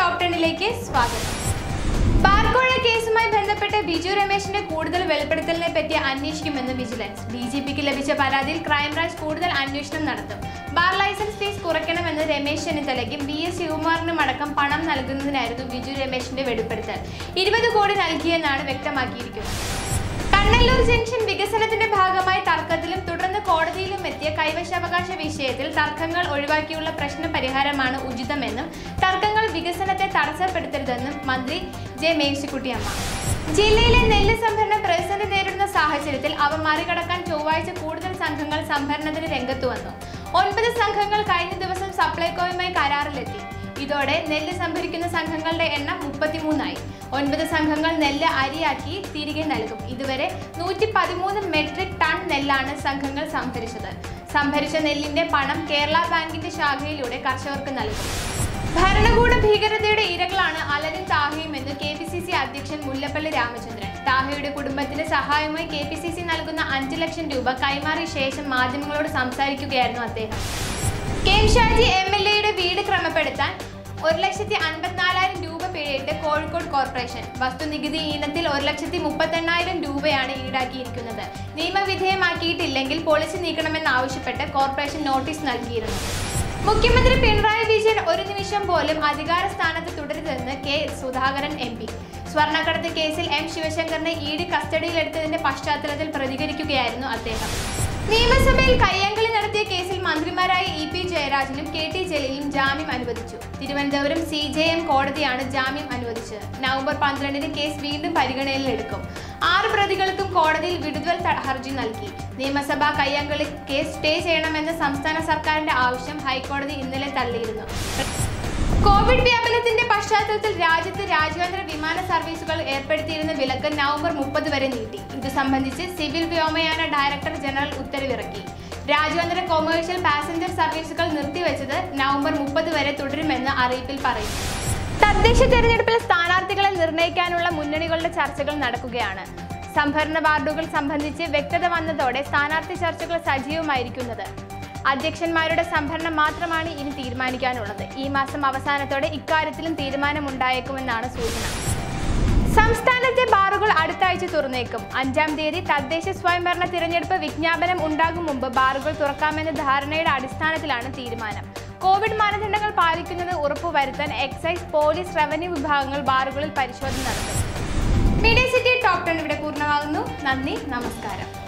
top ടെന്നിലേക്ക് സ്വാഗതം ബാർക്കോഴ കേസുമായി ബന്ധപ്പെട്ട് ബിജു രമേശിന്റെ കൂടുതൽ വെളിപ്പെടുത്തലിനെ പറ്റി അന്വേഷിക്കുമെന്ന് വിജിലൻസ് ഡി ജി പിക്ക് ലഭിച്ച പരാതിയിൽ ക്രൈംബ്രാഞ്ച് കൂടുതൽ അന്വേഷണം നടത്തും ബാർ ലൈസൻസ് ഫീസ് കുറയ്ക്കണമെന്ന് രമേശ് ചെന്നിത്തലയ്ക്കും ബി എസ് ശിവകുമാറിനും അടക്കം പണം നൽകുന്നതിനായിരുന്നു ബിജു രമേശിന്റെ വെളിപ്പെടുത്തൽ ഇരുപത് കോടി നൽകിയെന്നാണ് വ്യക്തമാക്കിയിരിക്കുന്നത് കണ്ണല്ലൂർ ജംഗ്ഷൻ വികസനത്തിന്റെ ഭാഗമായി തർക്കത്തിലും തുടർന്ന് കോടതിയിലും എത്തിയ കൈവശാവകാശ വിഷയത്തിൽ തർക്കങ്ങൾ ഒഴിവാക്കിയുള്ള പ്രശ്ന പരിഹാരമാണ് ഉചിതമെന്നും തർക്കങ്ങൾ വികസനത്തെ തടസ്സപ്പെടുത്തരുതെന്നും മന്ത്രി ജെ മേഴ്സിക്കുട്ടിയമ്മ ജില്ലയിലെ നെല്ല് സംഭരണ പ്രതിസന്ധി നേരിടുന്ന സാഹചര്യത്തിൽ അവ മറികടക്കാൻ ചൊവ്വാഴ്ച കൂടുതൽ സംഘങ്ങൾ സംഭരണത്തിന് രംഗത്തു വന്നു ഒൻപത് സംഘങ്ങൾ കഴിഞ്ഞ ദിവസം സപ്ലൈകോയുമായി കരാറിലെത്തി ഇതോടെ നെല്ല് സംഭരിക്കുന്ന സംഘങ്ങളുടെ എണ്ണം മുപ്പത്തിമൂന്നായി ഒൻപത് സംഘങ്ങൾ നെല്ല് അരിയാക്കി തിരികെ നൽകും ഇതുവരെ നൂറ്റി പതിമൂന്ന് മെട്രിക് ടൺ നെല്ലാണ് സംഘങ്ങൾ സംഭരിച്ചത് സംഭരിച്ച നെല്ലിന്റെ പണം കേരള ബാങ്കിന്റെ ശാഖയിലൂടെ കർഷകർക്ക് നൽകും ഭരണകൂട ഭീകരതയുടെ ഇരകളാണ് അലനും താഹയും എന്ന് കെ പി സി സി അധ്യക്ഷൻ മുല്ലപ്പള്ളി രാമചന്ദ്രൻ താഹയുടെ കുടുംബത്തിന് സഹായമായി കെ പി സി സി നൽകുന്ന അഞ്ച് ലക്ഷം രൂപ കൈമാറിയ ശേഷം മാധ്യമങ്ങളോട് സംസാരിക്കുകയായിരുന്നു അദ്ദേഹം K M Shaji M L എയുടെ വീട് ക്രമപ്പെടുത്താൻ ഒരു ലക്ഷത്തി അൻപത്തിനാലായിരം രൂപ പിഴയിട്ട് കോഴിക്കോട് കോർപ്പറേഷൻ വസ്തുനികുതി ഇനത്തിൽ ഒരു ലക്ഷത്തി മുപ്പത്തെണ്ണായിരം രൂപയാണ് ഈടാക്കിയിരിക്കുന്നത് നിയമവിധേയമാക്കിയിട്ടില്ലെങ്കിൽ പൊളിച്ചു നീക്കണമെന്നാവശ്യപ്പെട്ട് കോർപ്പറേഷൻ നോട്ടീസ് നൽകിയിരുന്നു മുഖ്യമന്ത്രി പിണറായി വിജയൻ ഒരു നിമിഷം പോലും അധികാര സ്ഥാനത്ത് തുടരുതെന്ന് കെ സുധാകരൻ എം പി സ്വർണ്ണക്കടത്ത് കേസിൽ എം ശിവശങ്കറിനെ ഇ ഡി കസ്റ്റഡിയിലെടുത്തതിന്റെ പശ്ചാത്തലത്തിൽ പ്രതികരിക്കുകയായിരുന്നു അദ്ദേഹം നിയമസഭയിൽ കയ്യാങ്കളി നടത്തിയ കേസിൽ മന്ത്രിമാരായ ഇ പി ജയരാജനും കെ ടി ജലീലും ജാമ്യം അനുവദിച്ചു തിരുവനന്തപുരം സി ജെ എം കോടതിയാണ് ജാമ്യം അനുവദിച്ചത് നവംബർ പന്ത്രണ്ടിന് കേസ് വീണ്ടും പരിഗണനയിലെടുക്കും ആറ് പ്രതികൾക്കും കോടതിയിൽ വിടുതൽ ത- ഹർജി നൽകി നിയമസഭാ കയ്യാങ്കളി കേസ് സ്റ്റേ ചെയ്യണമെന്ന സംസ്ഥാന സർക്കാരിന്റെ ആവശ്യം ഹൈക്കോടതി ഇന്നലെ തള്ളിയിരുന്നു കോവിഡ് വ്യാപനത്തിന്റെ പശ്ചാത്തലത്തിൽ രാജ്യത്ത് രാജ്യാന്തര വിമാന സർവീസുകൾ ഏർപ്പെടുത്തിയിരുന്ന വിലക്ക് നവംബർ മുപ്പത് വരെ നീട്ടി ഇത് സംബന്ധിച്ച് സിവിൽ വ്യോമയാന ഡയറക്ടർ ജനറൽ ഉത്തരവിറക്കി രാജ്യാന്തര കൊമേഴ്ഷ്യൽ പാസഞ്ചർ സർവീസുകൾ നിർത്തിവെച്ചത് നവംബർ മുപ്പത് വരെ തുടരുമെന്ന് അറിയിപ്പിൽ പറയുന്നു തദ്ദേശ തെരഞ്ഞെടുപ്പിൽ സ്ഥാനാർത്ഥികളെ നിർണ്ണയിക്കാനുള്ള മുന്നണികളുടെ ചർച്ചകൾ നടക്കുകയാണ് സംഭരണ വാർഡുകൾ സംബന്ധിച്ച് വ്യക്തത വന്നതോടെ സ്ഥാനാർത്ഥി ചർച്ചകൾ സജീവമായിരിക്കുന്നത് അധ്യക്ഷന്മാരുടെ സംഭരണം മാത്രമാണ് ഇനി തീരുമാനിക്കാനുള്ളത് ഈ മാസം അവസാനത്തോടെ ഇക്കാര്യത്തിലും തീരുമാനമുണ്ടായേക്കുമെന്നാണ് സൂചന സംസ്ഥാനത്തെ ബാറുകൾ അടുത്ത ആഴ്ച തുറന്നേക്കും അഞ്ചാം തീയതി തദ്ദേശ സ്വയംഭരണ തിരഞ്ഞെടുപ്പ് വിജ്ഞാപനം ഉണ്ടാകും മുമ്പ് ബാറുകൾ തുറക്കാമെന്ന ധാരണയുടെ അടിസ്ഥാനത്തിലാണ് തീരുമാനം കോവിഡ് മാനദണ്ഡങ്ങൾ പാലിക്കുന്നത് ഉറപ്പുവരുത്താൻ എക്സൈസ് പോലീസ് റവന്യൂ വിഭാഗങ്ങൾ ബാറുകളിൽ പരിശോധന നടത്തും മീഡിയ സിറ്റി ടോപ്പ് ടെൻ ഇവിടെ പൂർണ്ണമാകുന്നു നന്ദി നമസ്കാരം